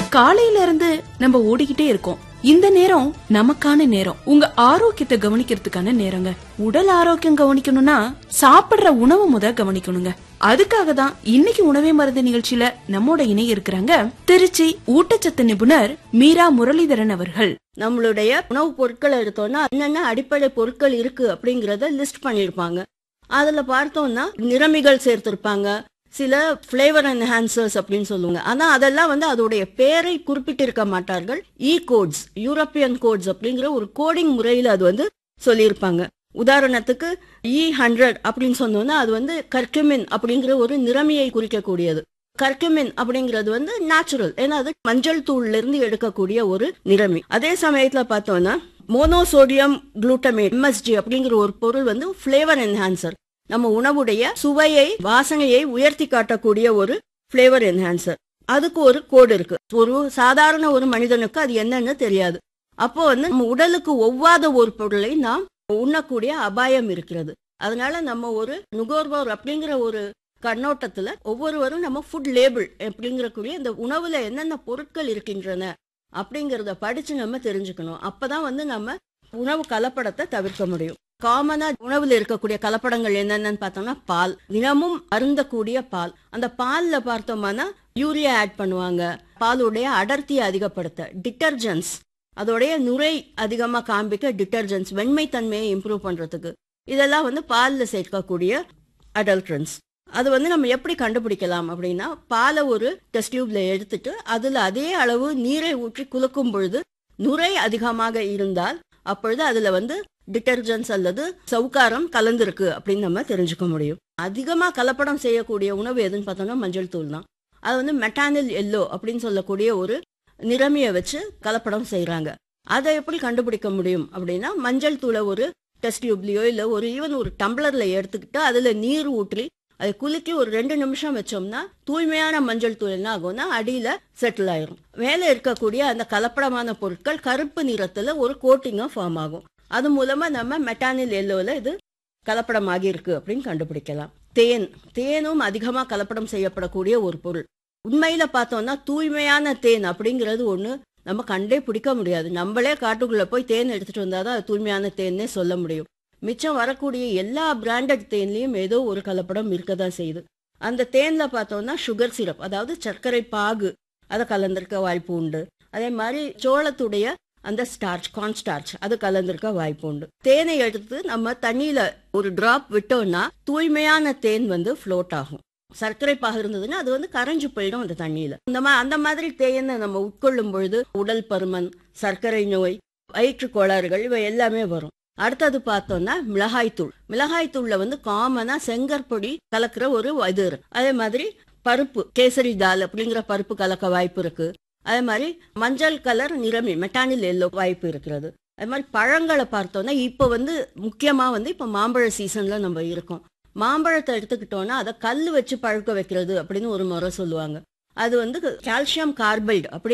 காலையில இருந்து நம்ம ஓடிக்கிட்டே இருக்கோம் இந்த நேரம் நமக்கான நேரம் உங்க ஆரோக்கியத்தை கவனிக்கிறதுக்கான நேரங்க உடல் ஆரோக்கியம் கவனிக்கணும்னா சாப்பிடுற உணவு முத கவனிக்கணுங்க அதுக்காக தான் இன்னைக்கு உணவே மருந்து நிகழ்ச்சியில நம்மோட இணைய இருக்கிறாங்க திருச்சி ஊட்டச்சத்து நிபுணர் மீரா முரளிதரன் அவர்கள் நம்மளுடைய உணவுப் பொருட்கள் எடுத்தோம்னா என்னென்ன அடிப்படை பொருட்கள் இருக்கு அப்படிங்கறத லிஸ்ட் பண்ணிருப்பாங்க அதுல பார்த்தோம்னா நிறமிகள் சேர்த்திருப்பாங்க சில ஃபிளேவர் என்ஹான்சர்ஸ் அப்படின்னு சொல்லுவாங்க ஆனா அதெல்லாம் வந்து அதோடைய பேரை குறிப்பிட்டிருக்க மாட்டார்கள் இ கோட்ஸ் யூரோப்பியன் கோட்ஸ் அப்படிங்கிற ஒரு கோடிங் முறையில அது வந்து சொல்லியிருப்பாங்க உதாரணத்துக்கு இ ஹண்ட்ரட் அப்படின்னு சொன்னோம்னா அது வந்து கர்குமின் அப்படிங்கிற ஒரு நிறமியை குறிக்கக்கூடியது கர்குமின் அப்படிங்கிறது வந்து நேச்சுரல் ஏன்னா அது மஞ்சள் தூள்ல இருந்து எடுக்கக்கூடிய ஒரு நிறமி அதே சமயத்துல பார்த்தோம்னா மோனோசோடியம் குளூட்டமேட் எம்எஸ்ஜி அப்படிங்கிற ஒரு பொருள் வந்து ஃபிளேவர் என்ஹான்சர் நம்ம உணவுடைய சுவையை வாசனையை உயர்த்தி காட்டக்கூடிய ஒரு ஃபிளேவர் என்ஹான்சர் அதுக்கு ஒரு கோடு இருக்கு ஒரு சாதாரண ஒரு மனிதனுக்கு அது என்னன்னு தெரியாது அப்போ வந்து நம்ம உடலுக்கு ஒவ்வாத ஒரு பொருளை நாம் உண்ணக்கூடிய அபாயம் இருக்கிறது அதனால நம்ம ஒரு நுகர்வோர் அப்படிங்கிற ஒரு கண்ணோட்டத்துல ஒவ்வொருவரும் நம்ம ஃபுட் லேபிள் அப்படிங்கக்கூடிய இந்த உணவுல என்னென்ன பொருட்கள் இருக்கின்றன அப்படிங்கறத படிச்சு நம்ம தெரிஞ்சுக்கணும் அப்பதான் வந்து நம்ம உணவு கலப்படத்தை தவிர்க்க முடியும் காமனா உணவுல இருக்கக்கூடிய கலப்படங்கள் என்னென்னு பார்த்தோம்னா பால் தினமும் அருந்தக்கூடிய பால் அந்த பால்ல பார்த்தோம்னா யூரியா ஆட் பண்ணுவாங்க பாலுடைய அடர்த்தியை அதிகப்படுத்த டிட்டர்ஜென்ட்ஸ் அதோடைய நுரை அதிகமா காண்பிக்க டிட்டர்ஜென்ட்ஸ் வெண்மை தன்மையை இம்ப்ரூவ் பண்றதுக்கு இதெல்லாம் வந்து பால்ல சேர்க்கக்கூடிய அடல்ட்ரன்ஸ் அது வந்து நம்ம எப்படி கண்டுபிடிக்கலாம் அப்படின்னா பாலை ஒரு டெஸ்ட் டியூப்ல எடுத்துட்டு அதுல அதே அளவு நீரை ஊற்றி குலுக்கும் பொழுது நுரை அதிகமாக இருந்தால் அப்பொழுது அதுல வந்து டிட்டர்ஜென்ட்ஸ் அல்லது சவுக்காரம் கலந்திருக்கு அப்படின்னு நம்ம தெரிஞ்சுக்க முடியும் அதிகமா கலப்படம் செய்யக்கூடிய உணவு எதுன்னு பார்த்தோம்னா மஞ்சள் தூள் தான் அது வந்து மெட்டானில் எல்லோ அப்படின்னு சொல்லக்கூடிய ஒரு நிறமியை வச்சு கலப்படம் செய்றாங்க அதை எப்படி கண்டுபிடிக்க முடியும் அப்படின்னா மஞ்சள் தூளை ஒரு டெஸ்ட் டியூப்லயோ இல்ல ஒரு ஈவன் ஒரு டம்ளர்ல எடுத்துக்கிட்டு அதுல நீர் ஊற்றி அதை குலுக்கி ஒரு ரெண்டு நிமிஷம் வச்சோம்னா தூய்மையான மஞ்சள் தூள் என்ன ஆகும்னா அடியில செட்டில் ஆயிரும் மேல இருக்கக்கூடிய அந்த கலப்படமான பொருட்கள் கருப்பு நிறத்துல ஒரு கோட்டிங்கா ஃபார்ம் ஆகும் அது மூலமா நம்ம மெட்டானில் எல்லோல இது கலப்படம் ஆகியிருக்கு அப்படின்னு கண்டுபிடிக்கலாம் தேன் தேனும் அதிகமா கலப்படம் செய்யப்படக்கூடிய ஒரு பொருள் உண்மையில பார்த்தோம்னா தூய்மையான தேன் அப்படிங்கிறது ஒண்ணு நம்ம கண்டே பிடிக்க முடியாது நம்மளே காட்டுக்குள்ள போய் தேன் எடுத்துட்டு வந்தாதான் அது தூய்மையான தேன்னே சொல்ல முடியும் மிச்சம் வரக்கூடிய எல்லா பிராண்டட் தேன்லயும் ஏதோ ஒரு கலப்படம் இருக்கதான் செய்யுது அந்த தேன்ல பார்த்தோம்னா சுகர் சிரப் அதாவது சர்க்கரை பாகு அதை கலந்திருக்க வாய்ப்பு உண்டு அதே மாதிரி சோளத்துடைய அந்த ஸ்டார்ச் கார்ன் ஸ்டார்ச் அது கலந்திருக்க வாய்ப்பு உண்டு தேனை எடுத்து நம்ம தண்ணியில ஒரு டிராப் விட்டோம்னா தூய்மையான தேன் வந்து ஃப்ளோட் ஆகும் சர்க்கரை பாகு இருந்ததுன்னா அது வந்து கரைஞ்சு போயிடும் அந்த தண்ணியில இந்த மா அந்த மாதிரி தேனை நம்ம உட்கொள்ளும் பொழுது உடல் பருமன் சர்க்கரை நோய் வயிற்று கோளாறுகள் இவை எல்லாமே வரும் அடுத்தது பார்த்தோம்னா மிளகாய்த்தூள் மிளகாய்த்தூள்ல வந்து காமனா செங்கற்பொடி கலக்கிற ஒரு இது இருக்கு அதே மாதிரி பருப்பு கேசரி தால் அப்படிங்கிற பருப்பு கலக்க வாய்ப்பு இருக்கு அதே மாதிரி மஞ்சள் கலர் நிறமி மெட்டானில் எல்லோ வாய்ப்பு இருக்கிறது அது மாதிரி பழங்களை பார்த்தோம்னா இப்போ வந்து முக்கியமா வந்து இப்போ மாம்பழ சீசன்ல நம்ம இருக்கோம் மாம்பழத்தை எடுத்துக்கிட்டோம்னா அதை கல் வச்சு பழுக்க வைக்கிறது அப்படின்னு ஒரு முறை சொல்லுவாங்க அது வந்து கால்சியம் கார்பைடு அப்படி